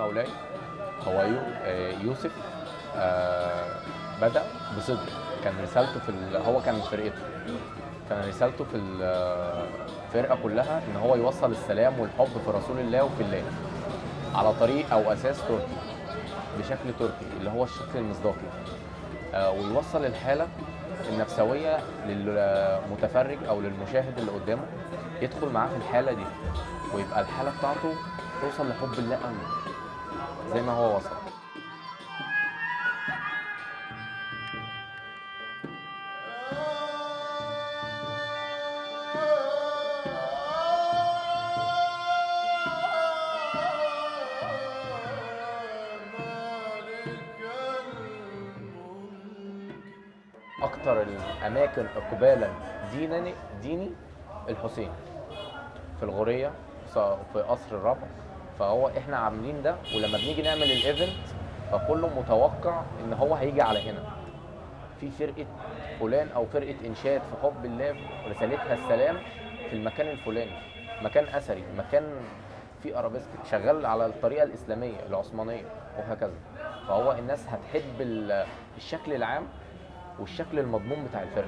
مولاي هو يو- آه، يوسف آه، بدأ بصدق كان رسالته في ال- هو كان فرقته كان رسالته في الفرقة كلها إن هو يوصل السلام والحب في رسول الله وفي الله على طريق أو أساس تركي بشكل تركي اللي هو الشكل المصداقي آه، ويوصل الحالة النفسوية للمتفرج أو للمشاهد اللي قدامه يدخل معاه في الحالة دي ويبقى الحالة بتاعته توصل لحب الله قوي زي ما هو وصل اكتر الاماكن اقبالا ديني ديني الحسين في الغوريه ص- في قصر الربع فهو احنا عاملين ده ولما بنيجي نعمل الايفنت فكله متوقع ان هو هيجي على هنا في فرقه فلان او فرقه انشاد في حب الله رسالتها السلام في المكان الفلاني مكان اثري مكان فيه ارابيسك شغال على الطريقه الاسلاميه العثمانيه وهكذا فهو الناس هتحب ال- الشكل العام والشكل المضمون بتاع الفرقه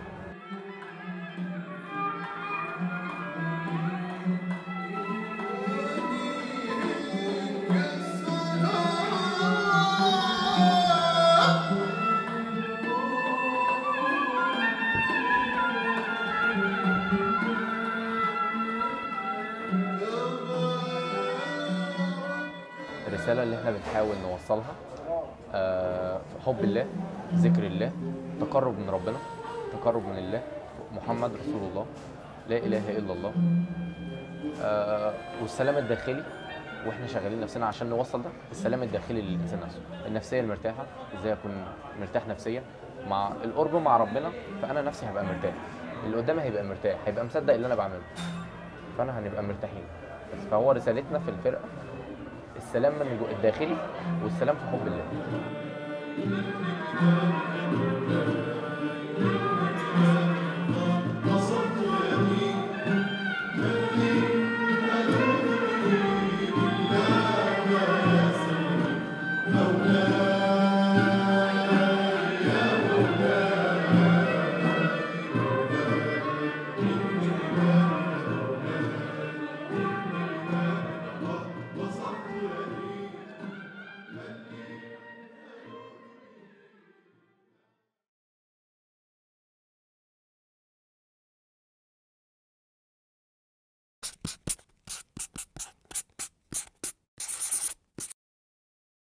الرساله اللي احنا بنحاول نوصلها آه، في حب الله ذكر الله تقرب من ربنا تقرب من الله محمد رسول الله لا اله الا الله آه، والسلام الداخلي واحنا شغالين نفسنا عشان نوصل ده السلام الداخلي للانسان نفسه النفسيه المرتاحه ازاي اكون مرتاح نفسيا مع القرب مع ربنا فانا نفسي هبقى مرتاح اللي قدامي هيبقى مرتاح هيبقى مصدق اللي انا بعمله فانا هنبقى مرتاحين بس فهو رسالتنا في الفرقه السلام من جو- الداخلي والسلام في حب الله